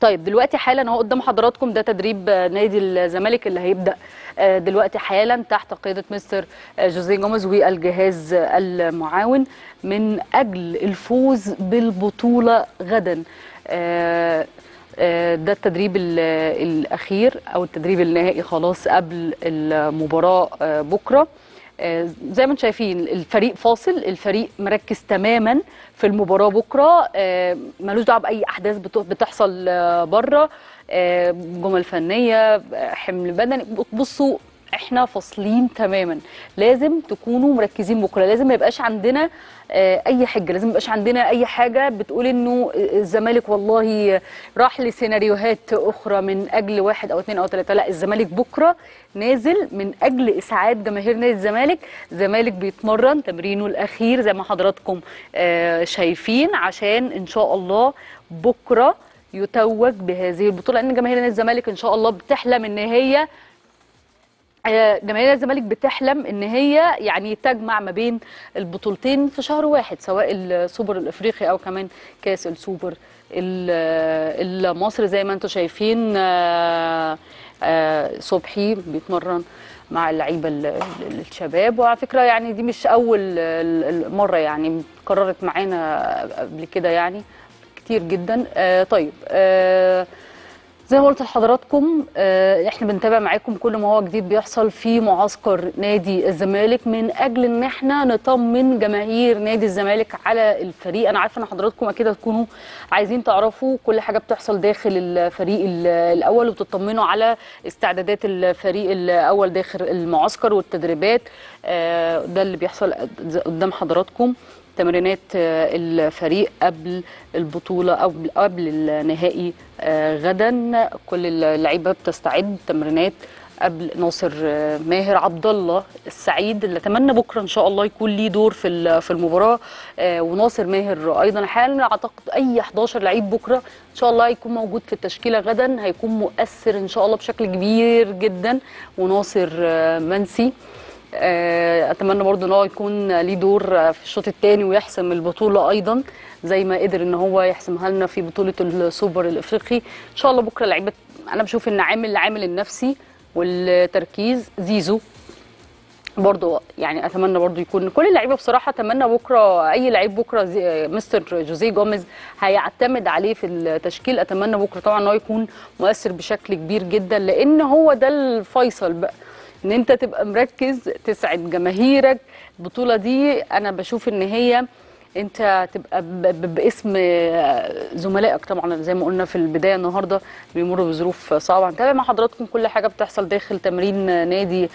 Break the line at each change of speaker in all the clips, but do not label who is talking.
طيب دلوقتي حالا اهو قدام حضراتكم ده تدريب آه، نادي الزمالك اللي هيبدا آه، دلوقتي حالا تحت قياده مستر آه، جوزيه جوميز والجهاز آه، المعاون من اجل الفوز بالبطوله غدا آه، آه، ده التدريب ال- الاخير او التدريب النهائي خلاص قبل المباراه آه، بكره آه، زي ما انتم شايفين الفريق فاصل الفريق مركز تماما في المباراه بكره آه، ملوش دعوه باي احداث بت- بتحصل آه، بره آه، جمل فنيه آه، حمل بدني بصوا احنا فاصلين تماما لازم تكونوا مركزين بكره لازم ما يبقاش عندنا آه، اي حجه لازم ما يبقاش عندنا اي حاجه بتقول انه الزمالك والله راح لسيناريوهات اخرى من اجل واحد او اثنين او ثلاثه لا الزمالك بكره نازل من اجل اسعاد جماهير نادي الزمالك الزمالك بيتمرن تمرينه الاخير زي ما حضراتكم آه، شايفين عشان ان شاء الله بكره يتوج بهذه البطوله لان جماهير نادي الزمالك ان شاء الله بتحلم ان هي آه، جماهير الزمالك بتحلم ان هي يعني تجمع ما بين البطولتين في شهر واحد سواء السوبر الافريقي او كمان كاس السوبر ال- المصري زي ما انتم شايفين آه، آه، صبحي بيتمرن مع اللعيبه ال- ال- الشباب وعلى فكره يعني دي مش اول ال- المره يعني قررت معانا قبل كده يعني كتير جدا آه، طيب آه، زي ما قلت لحضراتكم آه، احنا بنتابع معاكم كل ما هو جديد بيحصل في معسكر نادي الزمالك من اجل ان احنا نطمن جماهير نادي الزمالك على الفريق انا عارفه ان حضراتكم اكيد هتكونوا عايزين تعرفوا كل حاجه بتحصل داخل الفريق ال- الاول وتطمنوا على استعدادات الفريق الاول داخل المعسكر والتدريبات آه، ده اللي بيحصل قدام حضراتكم تمرينات آه، الفريق قبل البطولة أو قبل النهائي آه، غدا كل اللعيبة بتستعد تمرينات قبل ناصر آه، ماهر عبد الله السعيد اللي اتمنى بكره ان شاء الله يكون ليه دور في ال- في المباراه آه، وناصر ماهر ايضا حالا اعتقد اي 11 لعيب بكره ان شاء الله هيكون موجود في التشكيله غدا هيكون مؤثر ان شاء الله بشكل كبير جدا وناصر آه، منسي آه، اتمنى برضو ان هو يكون ليه دور آه، في الشوط الثاني ويحسم البطوله ايضا زي ما قدر ان هو يحسمها لنا في بطوله السوبر الافريقي ان شاء الله بكره لعيبه انا بشوف ان عامل العامل النفسي والتركيز زيزو برضو يعني اتمنى برضو يكون كل اللعيبه بصراحه اتمنى بكره اي لعيب بكره زي مستر جوزيه جوميز هيعتمد عليه في التشكيل اتمنى بكره طبعا ان هو يكون مؤثر بشكل كبير جدا لان هو ده الفيصل بقى ان انت تبقى مركز تسعد جماهيرك البطوله دي انا بشوف ان هي انت تبقى ب- ب- باسم زملائك طبعا زي ما قلنا في البدايه النهارده بيمروا بظروف صعبه هنتابع مع حضراتكم كل حاجه بتحصل داخل تمرين نادي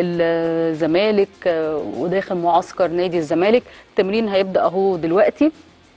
الزمالك آه، وداخل معسكر نادي الزمالك التمرين هيبدا اهو دلوقتي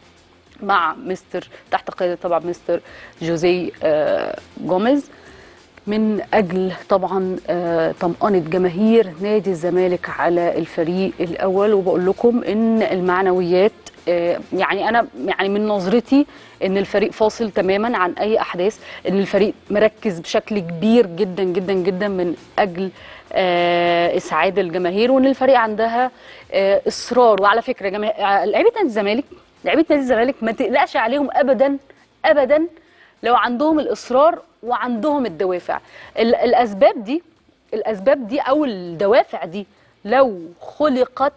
مع مستر تحت قياده طبعا مستر جوزيه آه، جوميز من اجل طبعا آه، طمأنة جماهير نادي الزمالك على الفريق الاول وبقول لكم ان المعنويات آه، يعني انا يعني من نظرتي ان الفريق فاصل تماما عن اي احداث ان الفريق مركز بشكل كبير جدا جدا جدا من اجل آه، اسعاد الجماهير وان الفريق عندها آه، اصرار وعلى فكره يا جماعه لعيبه نادي الزمالك لعيبه نادي الزمالك ما تقلقش عليهم ابدا ابدا لو عندهم الاصرار وعندهم الدوافع ال- الاسباب دي الاسباب دي او الدوافع دي لو خلقت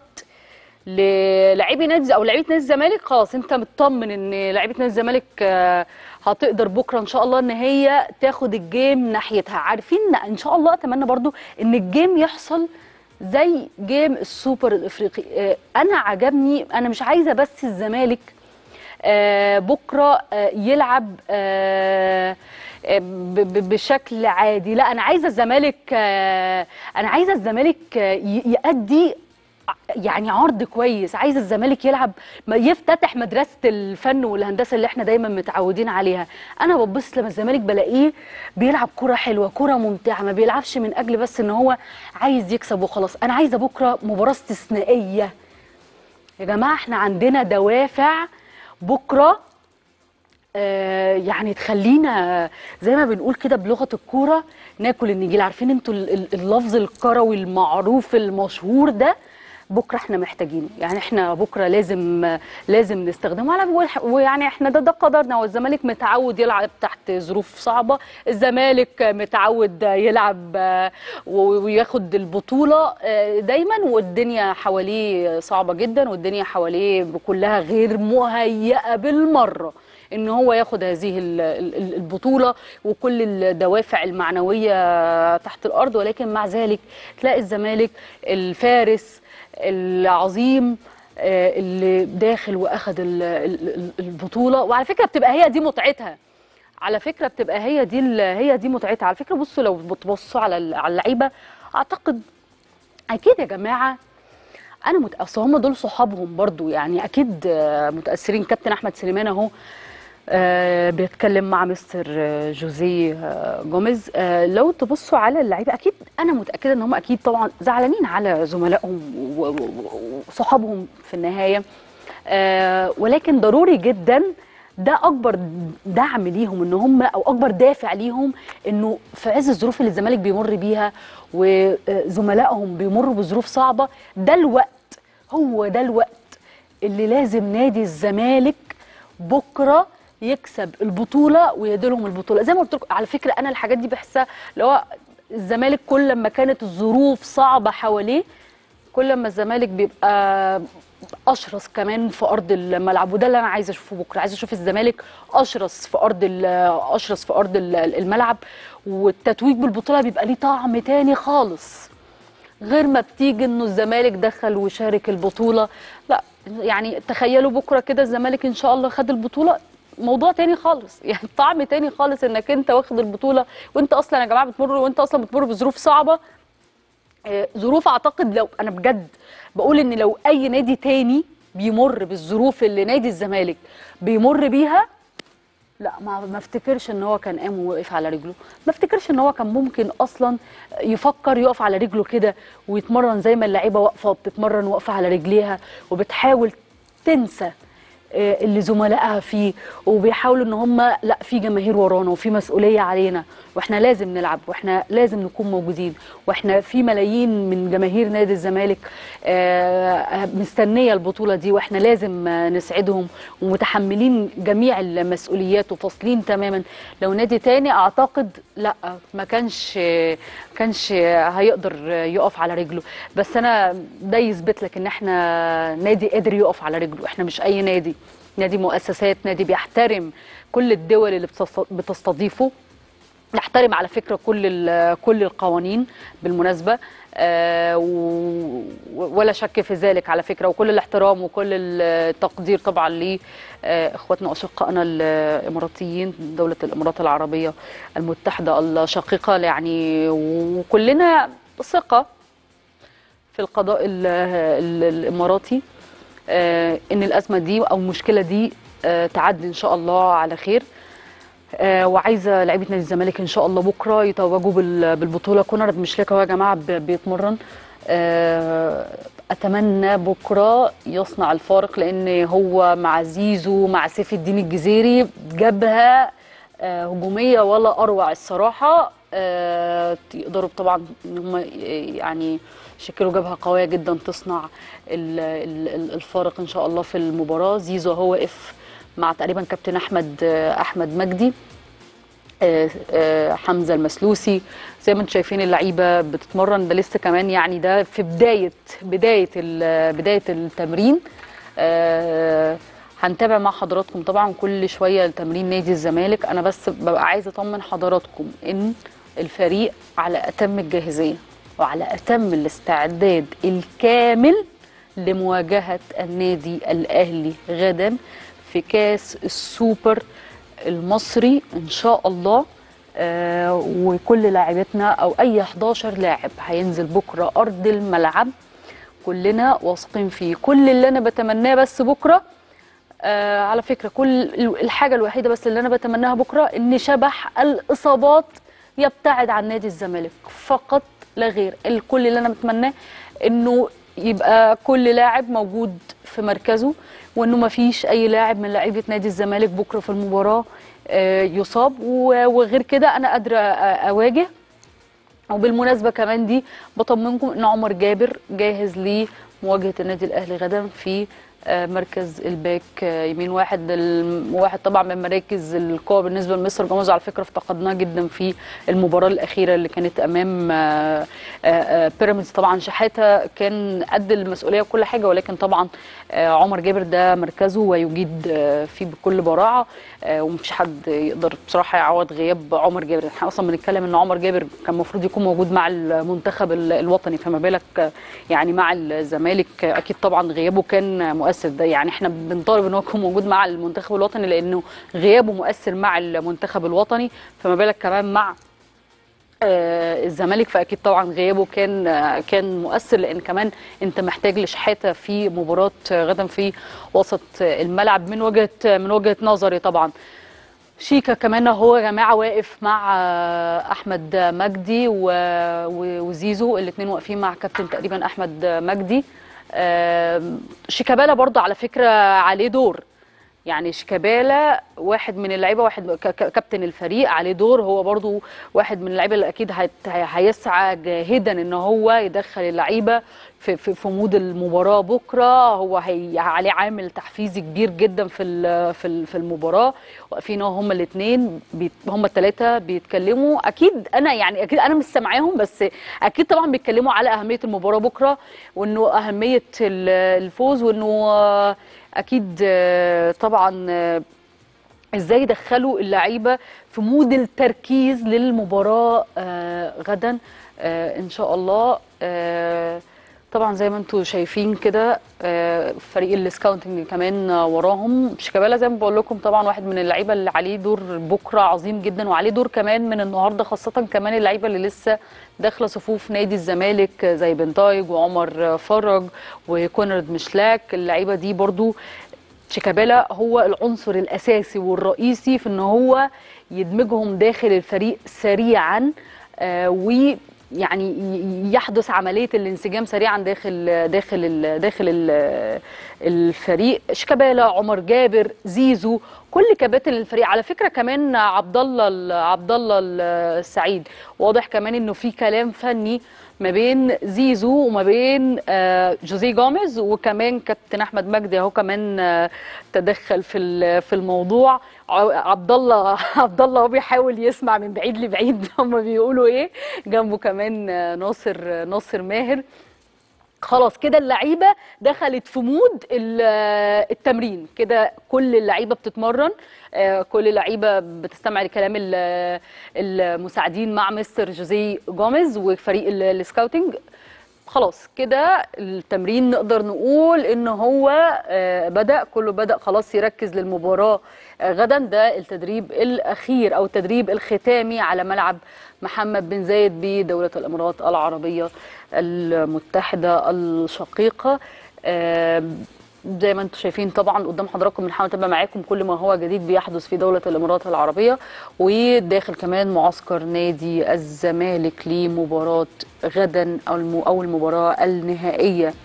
للاعبي نادي او لعيبه نادي الزمالك خلاص انت مطمن ان لعيبه نادي الزمالك آه، هتقدر بكره ان شاء الله ان هي تاخد الجيم ناحيتها عارفين ان شاء الله اتمنى برضو ان الجيم يحصل زي جيم السوبر الافريقي آه، انا عجبني انا مش عايزه بس الزمالك آه، بكره آه، يلعب آه، آه، ب- ب- بشكل عادي لا انا عايزه الزمالك آه، انا عايزه الزمالك آه، ي- يأدي يعني عرض كويس عايز الزمالك يلعب ما يفتتح مدرسه الفن والهندسه اللي احنا دايما متعودين عليها انا ببص لما الزمالك بلاقيه بيلعب كره حلوه كره ممتعه ما بيلعبش من اجل بس ان هو عايز يكسب وخلاص انا عايزه بكره مباراه استثنائيه يا جماعه احنا عندنا دوافع بكره آه، يعني تخلينا زي ما بنقول كده بلغه الكوره ناكل النجيل عارفين انتوا ال- ال- اللفظ الكروي المعروف المشهور ده بكره احنا محتاجينه يعني احنا بكره لازم لازم نستخدمه على ويعني احنا ده ده قدرنا والزمالك متعود يلعب تحت ظروف صعبه الزمالك متعود يلعب آه، وياخد البطوله آه، دايما والدنيا حواليه صعبه جدا والدنيا حواليه كلها غير مهيئه بالمره ان هو ياخد هذه ال- ال- البطوله وكل الدوافع المعنويه تحت الارض ولكن مع ذلك تلاقي الزمالك الفارس العظيم آه، اللي داخل واخد ال- ال- ال- البطوله وعلى فكره بتبقى هي دي متعتها على فكره بتبقى هي دي ال- هي دي متعتها على فكره بصوا لو بتبصوا على ال- على اللعيبه اعتقد اكيد يا جماعه انا مت... اصل هم دول صحابهم برضو يعني اكيد آه، متاثرين كابتن احمد سليمان اهو آه، بيتكلم مع مستر آه، جوزيه آه، جوميز آه، لو تبصوا على اللعيبه اكيد انا متاكده ان هم اكيد طبعا زعلانين على زملائهم و- و- وصحابهم في النهايه آه، ولكن ضروري جدا ده اكبر دعم ليهم ان هم او اكبر دافع ليهم انه في عز الظروف اللي الزمالك بيمر بيها وزملائهم بيمروا بظروف صعبه ده الوقت هو ده الوقت اللي لازم نادي الزمالك بكره يكسب البطوله ويديلهم البطوله زي ما قلت لكم على فكره انا الحاجات دي بحسها اللي هو الزمالك كل ما كانت الظروف صعبه حواليه كل ما الزمالك بيبقى اشرس كمان في ارض الملعب وده اللي انا عايزه اشوفه بكره عايزه اشوف الزمالك اشرس في ارض ال- اشرس في ارض ال- الملعب والتتويج بالبطوله بيبقى ليه طعم تاني خالص غير ما بتيجي انه الزمالك دخل وشارك البطوله لا يعني تخيلوا بكره كده الزمالك ان شاء الله خد البطوله موضوع تاني خالص يعني طعم تاني خالص انك انت واخد البطوله وانت اصلا يا جماعه بتمر وانت اصلا بتمر بظروف صعبه آه، ظروف اعتقد لو انا بجد بقول ان لو اي نادي تاني بيمر بالظروف اللي نادي الزمالك بيمر بيها لا ما ما افتكرش ان هو كان قام ووقف على رجله ما افتكرش ان هو كان ممكن اصلا يفكر يقف على رجله كده ويتمرن زي ما اللعيبه واقفه بتتمرن واقفه على رجليها وبتحاول تنسى آه، اللي زملائها فيه وبيحاولوا ان هم لا في جماهير ورانا وفي مسؤوليه علينا واحنا لازم نلعب واحنا لازم نكون موجودين واحنا في ملايين من جماهير نادي الزمالك آه، مستنيه البطوله دي واحنا لازم آه، نسعدهم ومتحملين جميع المسؤوليات وفاصلين تماما لو نادي تاني اعتقد لا ما كانش كانش هيقدر يقف على رجله بس انا ده يثبت لك ان احنا نادي قادر يقف على رجله احنا مش اي نادي نادي مؤسسات نادي بيحترم كل الدول اللي بتص- بتستضيفه نحترم على فكره كل ال- كل القوانين بالمناسبه آه، و- ولا شك في ذلك على فكره وكل الاحترام وكل التقدير طبعا لاخواتنا واشقائنا الاماراتيين دوله الامارات العربيه المتحده الشقيقه يعني وكلنا ثقه في القضاء ال- ال- الاماراتي آه، ان الازمه دي او المشكله دي آه، تعدي ان شاء الله على خير آه، وعايزه لعيبه نادي الزمالك ان شاء الله بكره يتوجوا بال- بالبطوله كونراد مشلاكا هو يا جماعه ب- بيتمرن آه، اتمنى بكره يصنع الفارق لان هو مع زيزو مع سيف الدين الجزيري جبهه آه، هجوميه ولا اروع الصراحه آه، يقدروا طبعا ان هم يعني يشكلوا جبهه قويه جدا تصنع ال- ال- ال- الفارق ان شاء الله في المباراه زيزو هو واقف مع تقريبا كابتن احمد آه، احمد مجدي آه، آه، حمزه المسلوسي زي ما انتم شايفين اللعيبه بتتمرن ده لسه كمان يعني ده في بدايه بدايه ال- بدايه التمرين آه، هنتابع مع حضراتكم طبعا كل شويه تمرين نادي الزمالك انا بس ببقى عايزه اطمن حضراتكم ان الفريق على اتم الجاهزيه وعلى اتم الاستعداد الكامل لمواجهه النادي الاهلي غدا في كاس السوبر المصري ان شاء الله آه وكل لاعبتنا او اي 11 لاعب هينزل بكره ارض الملعب كلنا واثقين فيه كل اللي انا بتمناه بس بكره آه على فكره كل الحاجه الوحيده بس اللي انا بتمناها بكره ان شبح الاصابات يبتعد عن نادي الزمالك فقط لا غير الكل اللي انا بتمناه انه يبقى كل لاعب موجود في مركزه وانه ما فيش اي لاعب من لعيبه نادي الزمالك بكره في المباراه آه، يصاب و- وغير كده انا قادره آه، اواجه وبالمناسبه كمان دي بطمنكم ان عمر جابر جاهز مواجهه النادي الاهلي غدا في آه، مركز الباك آه، يمين واحد الم- واحد طبعا من مراكز القوه بالنسبه لمستر جوميز على فكره افتقدناه جدا في المباراه الاخيره اللي كانت امام آه، آه، آه، بيراميدز طبعا شحاته كان قد المسؤوليه وكل حاجه ولكن طبعا آه، عمر جابر ده مركزه ويجيد آه، فيه بكل براعه آه، ومفيش حد يقدر بصراحه يعوض غياب عمر جابر احنا اصلا بنتكلم ان عمر جابر كان المفروض يكون موجود مع المنتخب ال- الوطني فما بالك آه، يعني مع الزمالك آه، اكيد طبعا غيابه كان مؤثر ده يعني احنا بنطالب ان هو يكون موجود مع المنتخب الوطني لانه غيابه مؤثر مع المنتخب الوطني فما بالك كمان مع آه، الزمالك فاكيد طبعا غيابه كان آه، كان مؤثر لان كمان انت محتاج لشحاته في مباراه آه، غدا في وسط آه، الملعب من وجهه من وجهه نظري طبعا شيكا كمان هو يا جماعه واقف مع آه، احمد مجدي و- و- وزيزو الاثنين واقفين مع كابتن تقريبا احمد مجدي آم، شيكابالا برضه على فكره عليه دور يعني شيكابالا واحد من اللعيبه واحد ك- ك- كابتن الفريق عليه دور هو برضو واحد من اللعيبه اللي اكيد هيت- هي- هيسعى جاهدا ان هو يدخل اللعيبه في في في مود المباراه بكره هو هي عليه عامل تحفيزي كبير جدا في ال- في ال- في المباراه واقفين اهو هما الاثنين هما الثلاثه بيتكلموا اكيد انا يعني اكيد انا مش سامعاهم بس اكيد طبعا بيتكلموا على اهميه المباراه بكره وانه اهميه ال- الفوز وانه آه، اكيد آه، طبعا آه، ازاي يدخلوا اللعيبه في مود التركيز للمباراه آه، غدا آه، ان شاء الله آه، طبعا زي ما انتم شايفين كده آه، فريق السكاونتنج كمان آه، وراهم شيكابالا زي ما بقول لكم طبعا واحد من اللعيبه اللي عليه دور بكره عظيم جدا وعليه دور كمان من النهارده خاصه كمان اللعيبه اللي لسه داخله صفوف نادي الزمالك آه، زي بنتايج وعمر آه، فرج وكونرد مشلاك اللعيبه دي برضو شيكابالا هو العنصر الاساسي والرئيسي في ان هو يدمجهم داخل الفريق سريعا آه، ويعني ي- يحدث عمليه الانسجام سريعا داخل داخل ال داخل ال الفريق شيكابالا عمر جابر زيزو كل كباتن الفريق على فكره كمان عبد الله ال- عبد الله السعيد واضح كمان انه في كلام فني ما بين زيزو وما بين آه، جوزيه جوميز وكمان كابتن احمد مجدي اهو كمان آه، تدخل في ال- في الموضوع ع- عبد الله عبد الله هو بيحاول يسمع من بعيد لبعيد هم بيقولوا ايه جنبه كمان آه، ناصر آه، ناصر ماهر خلاص كده اللعيبه دخلت في مود ال- التمرين كده كل اللعيبه بتتمرن آه، كل اللعيبه بتستمع لكلام ال- المساعدين مع مستر جوزيه جوميز وفريق ال- السكاوتنج خلاص كده التمرين نقدر نقول ان هو آه، بدا كله بدا خلاص يركز للمباراه آه، غدا ده التدريب الاخير او التدريب الختامي على ملعب محمد بن زايد بدوله الامارات العربيه المتحده الشقيقه آه، زي ما انتم شايفين طبعا قدام حضراتكم بنحاول نتابع معاكم كل ما هو جديد بيحدث في دوله الامارات العربيه وداخل كمان معسكر نادي الزمالك لمباراه غدا او الم- او المباراه النهائيه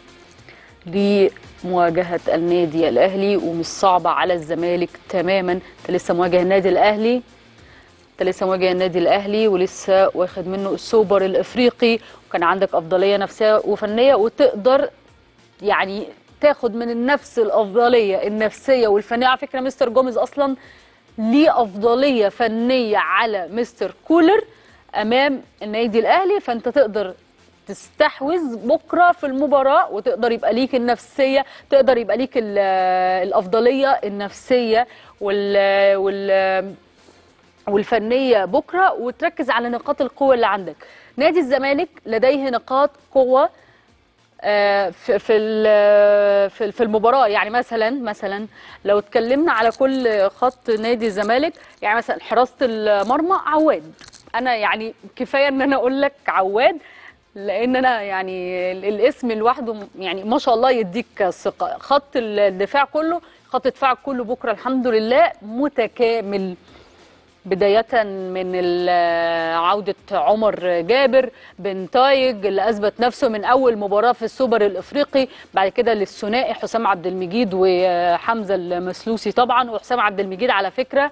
لمواجهه النادي الاهلي ومش صعبه على الزمالك تماما انت لسه مواجه النادي الاهلي انت لسه مواجه النادي الاهلي ولسه واخد منه السوبر الافريقي وكان عندك افضليه نفسيه وفنيه وتقدر يعني تاخد من النفس الافضليه النفسيه والفنيه على فكره مستر جوميز اصلا ليه افضليه فنيه على مستر كولر امام النادي الاهلي فانت تقدر تستحوذ بكره في المباراه وتقدر يبقى ليك النفسيه تقدر يبقى ليك ال- الافضليه النفسيه وال وال والفنيه بكره وتركز على نقاط القوه اللي عندك نادي الزمالك لديه نقاط قوه آه، في في ال- في في المباراه يعني مثلا مثلا لو اتكلمنا على كل خط نادي الزمالك يعني مثلا حراسه المرمى عواد انا يعني كفايه ان انا اقول لك عواد لان انا يعني ال- الاسم لوحده يعني ما شاء الله يديك ثقه خط الدفاع كله خط الدفاع كله بكره الحمد لله متكامل بداية من ال- عودة عمر جابر بن تايج اللي أثبت نفسه من أول مباراة في السوبر الإفريقي بعد كده للثنائي حسام عبد المجيد وحمزة المسلوسي طبعا وحسام عبد المجيد على فكرة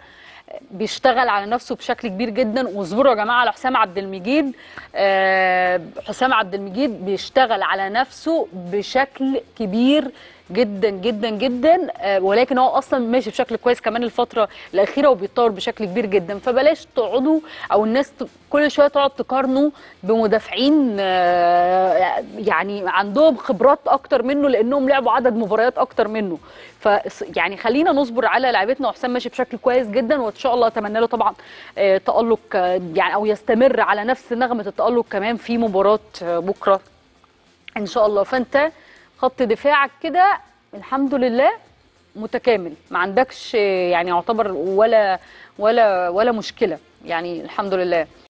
بيشتغل على نفسه بشكل كبير جدا واصبروا يا جماعه على حسام عبد المجيد آه، حسام عبد المجيد بيشتغل على نفسه بشكل كبير جدا جدا جدا آه، ولكن هو اصلا ماشي بشكل كويس كمان الفتره الاخيره وبيتطور بشكل كبير جدا فبلاش تقعدوا او الناس ت- كل شويه تقعد تقارنوا بمدافعين آه، يعني عندهم خبرات اكتر منه لانهم لعبوا عدد مباريات اكتر منه ف يعني خلينا نصبر على لعيبتنا وحسام ماشي بشكل كويس جدا وان شاء الله اتمنى له طبعا آه، تالق آه، يعني او يستمر على نفس نغمه التالق كمان في مباراه آه، بكره ان شاء الله فانت خط دفاعك كده الحمد لله متكامل ما عندكش يعني يعتبر ولا ولا ولا مشكله يعني الحمد لله